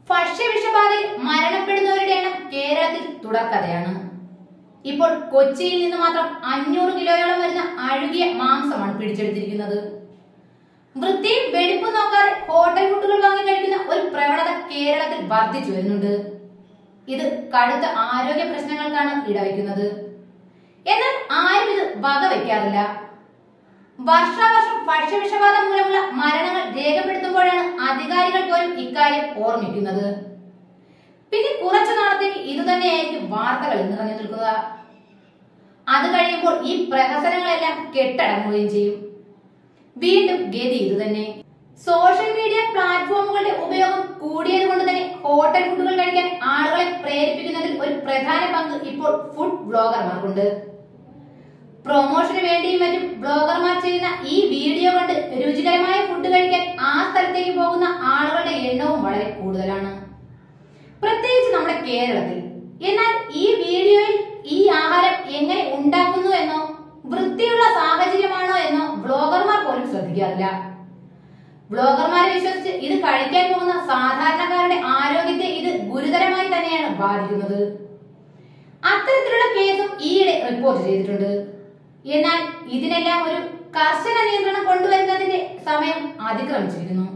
ഭക്ഷ്യവിഷബാധയിൽ മരണപ്പെടുന്നവരുടെ എണ്ണം കേരളത്തിൽ തുടർക്കഥയാണ് ഇപ്പോൾ കൊച്ചിയിൽ നിന്ന് മാത്രം അഞ്ഞൂറ് കിലോയോളം വരുന്ന അഴുകിയ മാംസമാണ് പിടിച്ചെടുത്തിരിക്കുന്നത് വൃത്തിയും വെടിപ്പും നോക്കാതെ ഹോട്ടൽ ഫുഡുകൾ വാങ്ങി കഴിക്കുന്ന ഒരു പ്രവണത കേരളത്തിൽ വർദ്ധിച്ചു വരുന്നുണ്ട് ഇത് കടുത്ത ആരോഗ്യ പ്രശ്നങ്ങൾക്കാണ് ഇടവയ്ക്കുന്നത് എന്നാൽ ആരും ഇത് വകവയ്ക്കാറില്ല വർഷാവർഷം ഭക്ഷ്യവിഷബാധ മൂലമുള്ള മരണങ്ങൾ രേഖപ്പെടുത്തുമ്പോഴാണ് അധികാരികൾ പോലും ഇക്കാര്യം ഓർമ്മിക്കുന്നത് പിന്നെ കുറച്ചു നാളത്തേക്ക് ഇതുതന്നെയായിരിക്കും വാർത്തകൾ നിറഞ്ഞു നിൽക്കുക അത് കഴിയുമ്പോൾ ഈ പ്രഹസനങ്ങളെല്ലാം കെട്ടടങ്ങുകയും ചെയ്യും വീണ്ടും ഗതി ഇതുതന്നെ സോഷ്യൽ മീഡിയ പ്ലാറ്റ്ഫോമുകളുടെ ഉപയോഗം കൂടിയത് കൊണ്ട് തന്നെ ഹോട്ടൽ ഫുഡുകൾ കഴിക്കാൻ ആളുകളെ പ്രേരിപ്പിക്കുന്നതിൽ ഒരു പ്രധാന പങ്ക് ഇപ്പോൾ ഫുഡ് ബ്ലോഗർമാർക്കുണ്ട് പ്രൊമോഷന് വേണ്ടിയും മറ്റും ബ്ലോഗർമാർ ചെയ്യുന്ന ഈ വീഡിയോ കണ്ട് രുചികരമായ ഫുഡ് കഴിക്കാൻ ആ സ്ഥലത്തേക്ക് പോകുന്ന ആളുകളുടെ എണ്ണവും വളരെ കൂടുതലാണ് പ്രത്യേകിച്ച് നമ്മുടെ കേരളത്തിൽ എന്നാൽ ഈ വീഡിയോയിൽ ഈ ആഹാരം എങ്ങനെ ഉണ്ടാക്കുന്നു എന്നോ വൃത്തിയുള്ള സാഹചര്യമാണോ എന്നോ ബ്ലോഗർമാർ പോലും ശ്രദ്ധിക്കാറില്ല ബ്ലോഗർമാരെ വിശ്വസിച്ച് ഇത് കഴിക്കാൻ പോകുന്ന സാധാരണക്കാരുടെ ആരോഗ്യത്തെ ഇത് ഗുരുതരമായി തന്നെയാണ് ബാധിക്കുന്നത് അത്തരത്തിലുള്ള കേസും ഈയിടെ റിപ്പോർട്ട് ചെയ്തിട്ടുണ്ട് എന്നാൽ ഇതിനെല്ലാം ഒരു കർശന നിയന്ത്രണം കൊണ്ടുവരുന്നതിന്റെ സമയം അതിക്രമിച്ചിരിക്കുന്നു